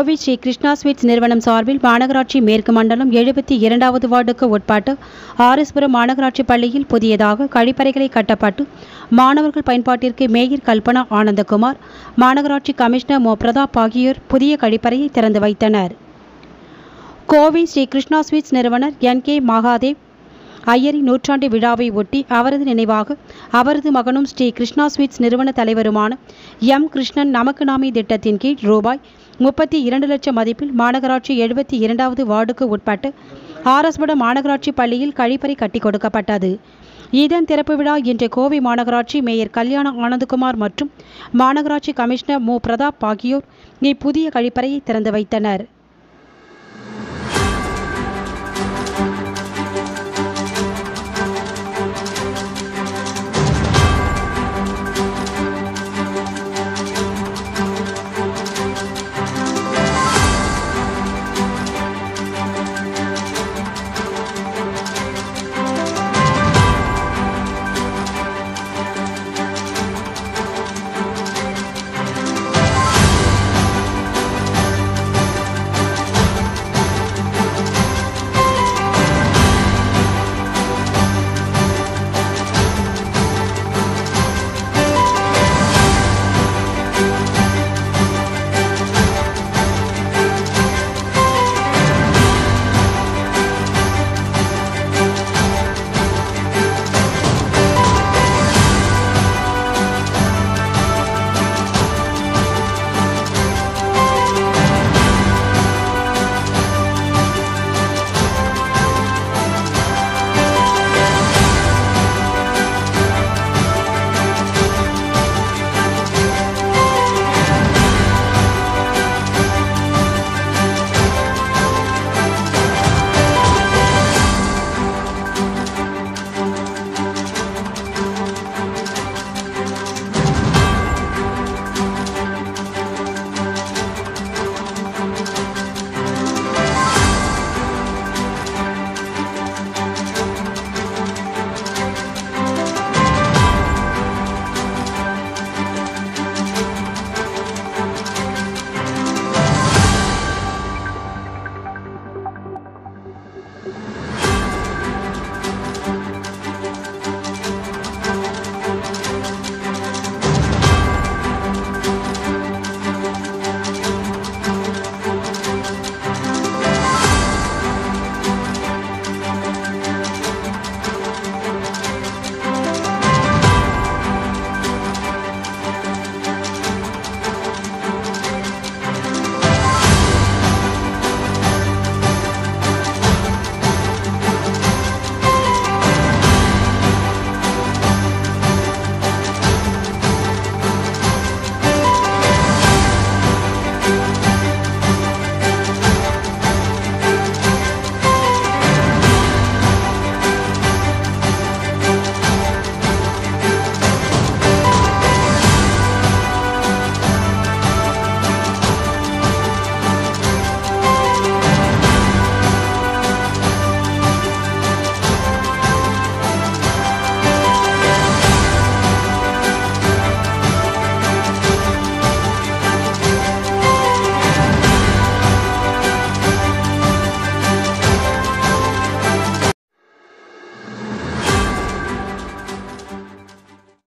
Kovai Sri Krishna sweets நிறுவனம் சார்பில் மாநகராட்சி மேற்கு மண்டலம் எழுபத்தி இரண்டாவது வார்டுக்கு உட்பட்ட ஆர்எஸ்புரம் மாநகராட்சி பள்ளியில் புதியதாக கழிப்பறைகளை கட்டப்பட்டு மாணவர்கள் பயன்பாட்டிற்கு மேயர் கல்பனா ஆனந்தகுமார் மாநகராட்சி கமிஷனர் மோ பிரதாப் ஆகியோர் புதிய கழிப்பறையை திறந்து வைத்தனர் கோவை ஸ்ரீ கிருஷ்ணா ஸ்வீட்ஸ் நிறுவனர் என் கே மகாதேவ் ஐயரின் நூற்றாண்டு விழாவை ஒட்டி அவரது நினைவாக அவரது மகனும் ஸ்ரீ கிருஷ்ணா ஸ்வீட்ஸ் நிறுவன தலைவருமான எம் கிருஷ்ணன் நமக்கு நாமே திட்டத்தின் கீழ் ரூபாய் முப்பத்தி இரண்டு லட்சம் மதிப்பில் மாநகராட்சி எழுபத்தி இரண்டாவது வார்டுக்கு உட்பட்டு ஆர்எஸ்புரம் மாநகராட்சி பள்ளியில் கழிப்பறை கட்டி கொடுக்கப்பட்டது இதன் திறப்பு விழா இன்று கோவை மாநகராட்சி மேயர் கல்யாண ஆனந்தகுமார் மற்றும் மாநகராட்சி கமிஷனர் மு பிரதாப் ஆகியோர் இப்புதிய கழிப்பறையை திறந்து வைத்தனர்